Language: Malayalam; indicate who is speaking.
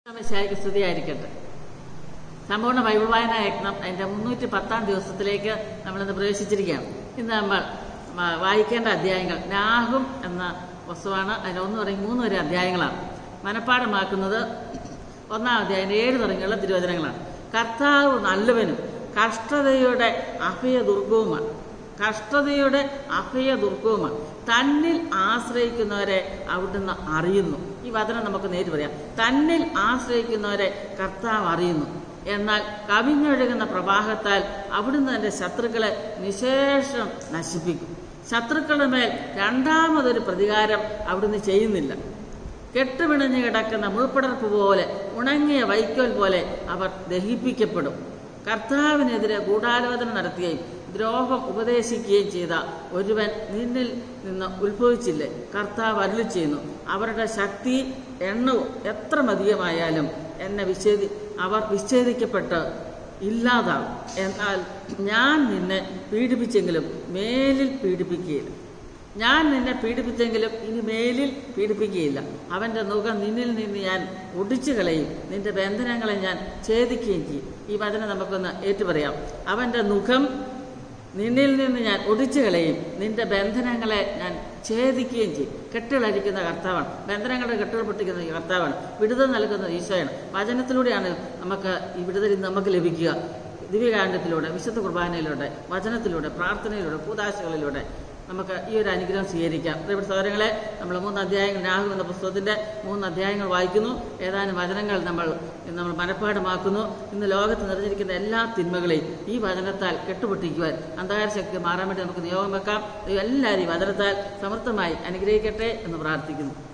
Speaker 1: മിശിഹായ്ക്ക് സ്തുതിയായിരിക്കട്ടെ സമ്പൂർണ്ണ ബൈബിൾ വായന യജ്ഞം അതിന്റെ മുന്നൂറ്റി പത്താം ദിവസത്തിലേക്ക് നമ്മളിന്ന് പ്രവേശിച്ചിരിക്കുകയാണ് ഇന്ന് നമ്മൾ വ- വായിക്കേണ്ട അധ്യായങ്ങൾ നാഹും എന്ന വസ്തുവാണ് അതിന് ഒന്ന് തുടങ്ങി മൂന്ന് വരെ അധ്യായങ്ങളാണ് മനഃപ്പാടമാക്കുന്നത് ഒന്നാം അധ്യായം ഏഴ് തുടങ്ങിയുള്ള തിരുവചനങ്ങളാണ് കർത്താവ് നല്ലവനും കഷ്ടതയുടെ അഭയദുർഗവുമാണ് കഷ്ടതയുടെ അഭയദുർഗവുമാണ് തന്നിൽ ആശ്രയിക്കുന്നവരെ അവിടുന്ന് അറിയുന്നു ഈ വചനം നമുക്ക് നേരിട്ട് പറയാം തന്നിൽ ആശ്രയിക്കുന്നവരെ കർത്താവ് അറിയുന്നു എന്നാൽ കവിഞ്ഞൊഴുകുന്ന പ്രവാഹത്താൽ അവിടുന്ന് തന്റെ ശത്രുക്കളെ നിശേഷം നശിപ്പിക്കും ശത്രുക്കളുടെ മേൽ രണ്ടാമതൊരു പ്രതികാരം അവിടുന്ന് ചെയ്യുന്നില്ല കെട്ടുപിണഞ്ഞു കിടക്കുന്ന മുൾപ്പടർപ്പ് പോലെ ഉണങ്ങിയ വൈക്കോൽ പോലെ അവർ ദഹിപ്പിക്കപ്പെടും കർത്താവിനെതിരെ ഗൂഢാലോചന നടത്തുകയും ദ്രോഹം ഉപദേശിക്കുകയും ചെയ്ത ഒരുവൻ നിന്നിൽ നിന്ന് ഉത്ഭവിച്ചില്ലേ കർത്താവ് അരുളി ചെയ്യുന്നു അവരുടെ ശക്തി എണ്ണവും എത്ര മതിയമായാലും എന്നെ വിച്ഛേദി അവർ വിച്ഛേദിക്കപ്പെട്ട് ഇല്ലാതാവും എന്നാൽ ഞാൻ നിന്നെ പീഡിപ്പിച്ചെങ്കിലും മേലിൽ പീഡിപ്പിക്കുകയില്ല ഞാൻ നിന്നെ പീഡിപ്പിച്ചെങ്കിലും ഇനി മേലിൽ പീഡിപ്പിക്കുകയില്ല അവന്റെ മുഖം നിന്നിൽ നിന്ന് ഞാൻ ഒടിച്ചു കളയും നിന്റെ ബന്ധനങ്ങളെ ഞാൻ ഛേദിക്കുകയും ചെയ്യും ഈ വചനം നമുക്കൊന്ന് ഏറ്റുപറയാം അവന്റെ മുഖം നിന്നിൽ നിന്ന് ഞാൻ ഒടിച്ചു കളയും നിന്റെ ബന്ധനങ്ങളെ ഞാൻ ഛേദിക്കുകയും ചെയ്യും കെട്ടുകളരിക്കുന്ന കർത്താവാണ് ബന്ധനങ്ങളുടെ കെട്ടുകൾ പൊട്ടിക്കുന്ന ഈ കർത്താവാണ് വിടുതൽ നൽകുന്നത് ഈശോയാണ് വചനത്തിലൂടെയാണ് നമുക്ക് ഈ വിടുതൽ ഇന്ന് നമുക്ക് ലഭിക്കുക ദിവ്യകാണ്ഡത്തിലൂടെ വിശുദ്ധ കുർബാനയിലൂടെ വചനത്തിലൂടെ പ്രാർത്ഥനയിലൂടെ കൂതാശകളിലൂടെ നമുക്ക് ഈ ഒരു അനുഗ്രഹം സ്വീകരിക്കാം പ്രിയപ്പെട്ട സഹോദരങ്ങളെ നമ്മൾ മൂന്ന് അധ്യായങ്ങൾ രാഹു എന്ന പുസ്തകത്തിന്റെ മൂന്ന് അധ്യായങ്ങൾ വായിക്കുന്നു ഏതാനും വചനങ്ങൾ നമ്മൾ നമ്മൾ മനഃപ്പാടമാക്കുന്നു ഇന്ന് ലോകത്ത് നിറഞ്ഞിരിക്കുന്ന എല്ലാ തിന്മകളെയും ഈ വചനത്താൽ കെട്ടുപൊട്ടിക്കുവാൻ അന്ധകാര ശക്തി മാറാൻ വേണ്ടി നമുക്ക് നിയോഗം വെക്കാം ദൈവം എല്ലാവരെയും വചനത്താൽ സമർത്ഥമായി അനുഗ്രഹിക്കട്ടെ എന്ന് പ്രാർത്ഥിക്കുന്നു